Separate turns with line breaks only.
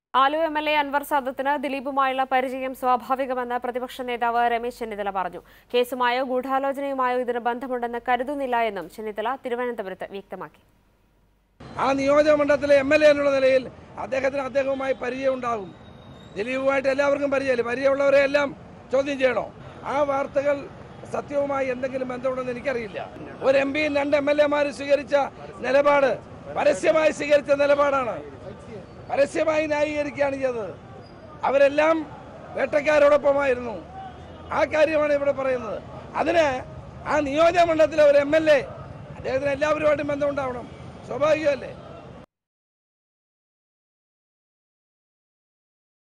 aloo M L A Anvar സാദത്തിന് ദിലീപുമായുള്ള പരിചയം സ്വാഭാവികമെന്ന് പ്രതിപക്ഷ നേതാവ് രമേശ് ചെന്നിത്തല പറഞ്ഞു കേസുമായോ ഗൂഢാലോചനയുമായോ ഇതിന് ബന്ധമുണ്ടെന്ന് കരുതുന്നില്ല എന്നും ചെന്നിത്തല തിരുവനന്തപുരത്ത് വ്യക്തമാക്കി
ആ നിയോജക മണ്ഡലത്തിലെ എം എൽ എ എന്നുള്ള നിലയിൽ അദ്ദേഹത്തിന് അദ്ദേഹവുമായി പരിചയം ഉണ്ടാകും ദിലീപുമായിട്ട് എല്ലാവർക്കും പരിചയമില്ല പരിചയമുള്ളവരെ എല്ലാം ചോദ്യം ചെയ്യണോ ആ വാർത്തകൾ സത്യവുമായി എന്തെങ്കിലും ബന്ധമുണ്ടെന്ന് എനിക്കറിയില്ല ഒരു എം പിയും രണ്ട് എം എൽ എമാരും സ്വീകരിച്ച നിലപാട് പരസ്യമായി സ്വീകരിച്ച നിലപാടാണ് പരസ്യമായി ന്യായീകരിക്കുകയാണ് ചെയ്തത് അവരെല്ലാം വേട്ടക്കാരോടൊപ്പമായിരുന്നു ആ കാര്യമാണ് ഇവിടെ പറയുന്നത് അതിന് ആ നിയോജക മണ്ഡലത്തിലെ ഒരു എം എൽ എ അദ്ദേഹത്തിന് എല്ലാവരുമായിട്ടും ബന്ധമുണ്ടാവണം സ്വാഭാവികമല്ലേ